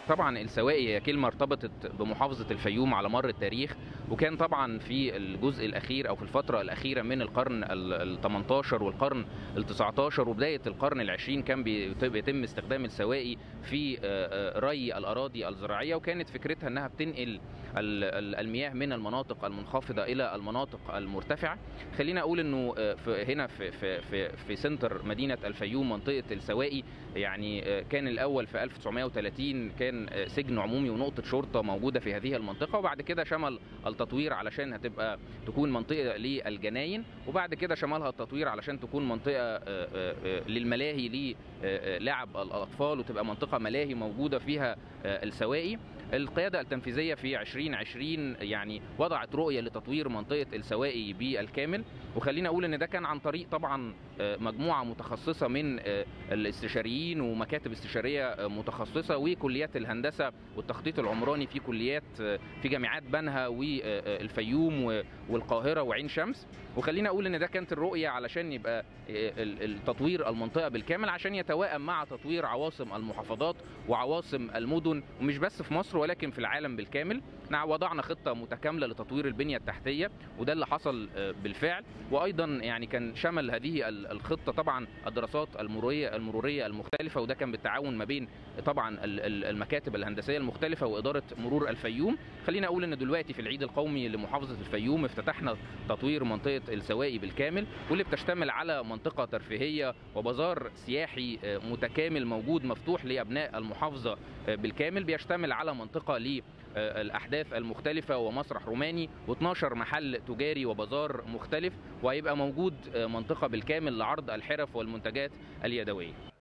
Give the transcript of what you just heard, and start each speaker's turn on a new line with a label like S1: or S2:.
S1: طبعا السواقي هي كلمة ارتبطت بمحافظة الفيوم على مر التاريخ وكان طبعا في الجزء الأخير أو في الفترة الأخيرة من القرن ال 18 والقرن ال 19 وبداية القرن العشرين كان بيتم استخدام السواقي في ري الأراضي الزراعية وكانت فكرتها أنها بتنقل المياه من المناطق المنخفضة إلى المناطق المرتفعة خلينا أقول أنه في هنا في, في, في, في سنتر مدينة الفيوم منطقة السواقي يعني كان الأول في 1930 كان سجن عمومي ونقطة شرطة موجودة في هذه المنطقة وبعد كده شمل التطوير علشان هتبقى تكون منطقة للجناين وبعد كده شملها التطوير علشان تكون منطقة للملاهي للعب الأطفال وتبقى منطقة ملاهي موجودة فيها السواقي القيادة التنفيذية في 2020 يعني وضعت رؤية لتطوير منطقة السواقي بالكامل وخلينا أقول إن ده كان عن طريق طبعا مجموعة متخصصة من الاستشاريين ومكاتب استشارية متخصصة وكليات الهندسة والتخطيط العمراني في كليات في جامعات بنها والفيوم والقاهرة وعين شمس وخلينا أقول إن ده كانت الرؤية علشان يبقى التطوير المنطقة بالكامل عشان يتوائم مع تطوير عواصم المحافظات وعواصم المدن ومش بس في مصر ولكن في العالم بالكامل وضعنا خطة متكاملة لتطوير البنية التحتية وده اللي حصل بالفعل وأيضا يعني كان شمل هذه الخطة طبعا الدراسات المرورية المرورية المختلفة وده كان بالتعاون ما بين طبعا المكاتب الهندسية المختلفة وإدارة مرور الفيوم خلينا أقول إن دلوقتي في العيد القومي لمحافظة الفيوم افتتحنا تطوير منطقة السواقي بالكامل واللي بتشتمل على منطقة ترفيهية وبازار سياحي متكامل موجود مفتوح لأبناء المحافظة بالكامل بيشتمل على منطقة للأحداث المختلفة ومسرح روماني و12 محل تجاري وبازار مختلف وهيبقى موجود منطقة بالكامل لعرض الحرف والمنتجات اليدوية